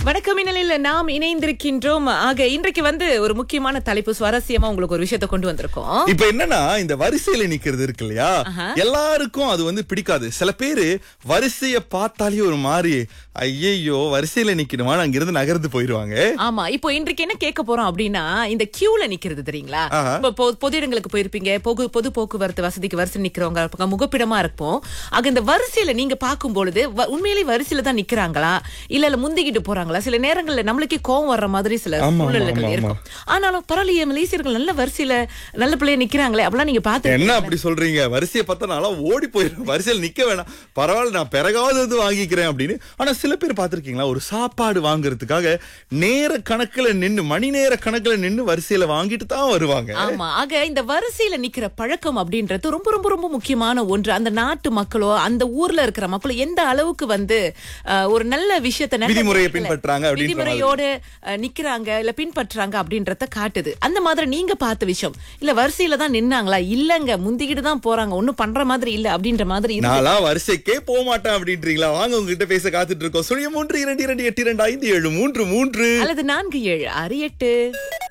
வணக்கம் இந்நிலையில் நாம் இணைந்திருக்கின்றோம் ஆக இன்றைக்கு வந்து ஒரு முக்கியமான தலைப்பு சுவாரஸ்யமா உங்களுக்கு ஒரு விஷயத்தை கொண்டு வந்திருக்கோம் இப்ப என்னன்னா இந்த வரிசையில நிக்கிறது இருக்கு இல்லையா எல்லாருக்கும் அது வந்து பிடிக்காது சில பேரு வரிசைய பார்த்தாலே ஒரு மாதிரி ஐயையோ வரிசையில நிக்கணுமா அங்கிருந்து நகர்ந்து போயிருவாங்க ஆமா இப்போ இன்றைக்கு என்ன கேட்க போறோம் அப்படின்னா இந்த கியூல நிக்கிறது தெரியுங்களா ஆஹா. இப்ப பொ- பொது இடங்களுக்கு போயிருப்பீங்க பொது பொது போக்குவரத்து வசதிக்கு வரிசை நிக்கிறவங்க இருப்பாங்க, முகப்பிடமா இருப்போம் ஆக இந்த வரிசையில நீங்க பார்க்கும் பொழுது வ- உண்மையிலேயே வரிசையில தான் நிக்கிறாங்களா இல்ல இல்ல முந்திக்கிட்டு போறாங்களா சில நேரங்கள்ல நம்மளுக்கே கோவம் வர்ற மாதிரி சில ஆமா, ஆமா, சூழ்நிலைகள் ஆமா, இருக்கும் ஆனாலும் பரவாயில்லையே மலேசியர்கள் நல்ல வரிசையில நல்ல பிள்ளைய நிக்கிறாங்களே அப்படிலாம் நீங்க பாத்து என்ன அப்படி சொல்றீங்க வரிசையை பார்த்தா நாளா ஓடி போயிடும் வரிசையில் நிக்க வேணாம் பரவாயில்ல நான் பிறகாவது வந்து வாங்கிக்கிறேன் அப்படின்னு ஆனா சில பேர் பார்த்திருக்கீங்களா ஒரு சாப்பாடு வாங்குறதுக்காக நேர கணக்குல நின்னு மணி நேர கணக்குல நின்னு வரிசையில வாங்கிட்டு தான் வருவாங்க ஆமா ஆக இந்த வரிசையில நிக்கிற பழக்கம் அப்படின்றது ரொம்ப ரொம்ப ரொம்ப முக்கியமான ஒன்று அந்த நாட்டு மக்களோ அந்த ஊர்ல இருக்கிற மக்களோ எந்த அளவுக்கு வந்து அஹ், ஒரு நல்ல விஷயத்த நல்ல விதிமுறையை விஷயத்துல பின்பற்றாங்க அப்படின்ற மாதிரி. விதிமுறையோடு அஹ், நிக்கிறாங்க இல்ல பின்பற்றாங்க அப்படின்றத காட்டுது அந்த மாதிரி நீங்க பார்த்த விஷயம் இல்ல வரிசையில தான் நின்னாங்களா இல்லங்க முந்திக்கிட்டு தான் போறாங்க ஒண்ணும் பண்ற மாதிரி இல்ல அப்படின்ற மாதிரி இருக்கு. நாளா வரிசைக்கே போக மாட்டேன் அப்படின்றீங்களா வாங்க உங்ககிட்ட பேச காத்துட்டு இருக்கோம் சுழிய மூன்று இரண்டு இரண்டு எட்டு இரண்டு ஐந்து ஏழு மூன்று மூன்று அல்லது நான்கு ஏழு ஆறு எட்டு